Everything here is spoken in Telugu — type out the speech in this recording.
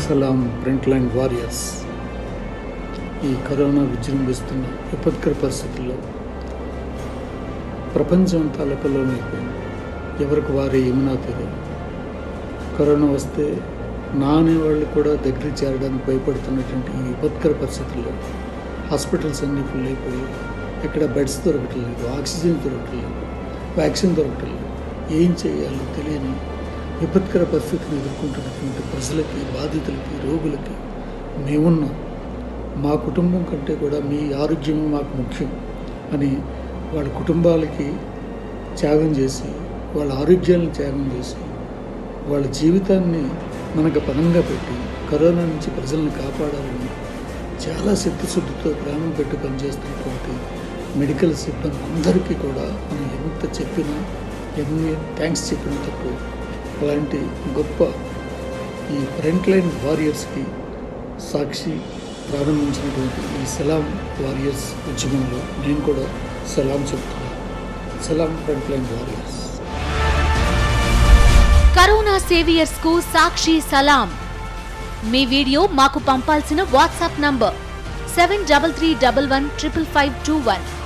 సలాం ఫ్రంట్ లైన్ వారియర్స్ ఈ కరోనా విజృంభిస్తున్న విపత్కర పరిస్థితుల్లో ప్రపంచం అంతా అలకల్లోనైపోయింది ఎవరికి వారే ఏమినా తెలియదు కరోనా వస్తే నా అనేవాళ్ళు కూడా దగ్గర చేరడానికి భయపడుతున్నటువంటి ఈ విపత్కర పరిస్థితుల్లో హాస్పిటల్స్ అన్నీ ఫుల్ అయిపోయి ఎక్కడ బెడ్స్ దొరకట్లేదు ఆక్సిజన్ దొరకట్లేదు వ్యాక్సిన్ దొరకట్లేదు ఏం చేయాలో తెలియని విపత్కర పరిస్థితిని ఎదుర్కొంటున్నటువంటి ప్రజలకి బాధితులకి రోగులకి మేమున్నాం మా కుటుంబం కంటే కూడా మీ ఆరోగ్యం మాకు ముఖ్యం అని వాళ్ళ కుటుంబాలకి త్యాగం చేసి వాళ్ళ ఆరోగ్యాలను త్యాగం చేసి వాళ్ళ జీవితాన్ని మనకు పనంగా పెట్టి కరోనా నుంచి ప్రజలను కాపాడాలని చాలా శక్తిశుద్ధితో ప్రాణం పెట్టి పనిచేస్తున్నటువంటి మెడికల్ సిబ్బంది అందరికీ కూడా మనం ఎంత చెప్పినా ఎన్ని థ్యాంక్స్ చెప్పినా తక్కువ అలాంటి గొప్ప ఈ ఫ్రంట్ లైన్ వారియర్స్కి సాక్షి ప్రారంభించినటువంటి ఈ సలాం వారియర్స్ ఉద్యమంలో నేను కూడా సలాం చెప్తున్నాను సలాం front line warriors corona saviours కు సాక్షి సలాం మీ వీడియో మాకు పంపాల్సిన WhatsApp number seven double three double one triple five two one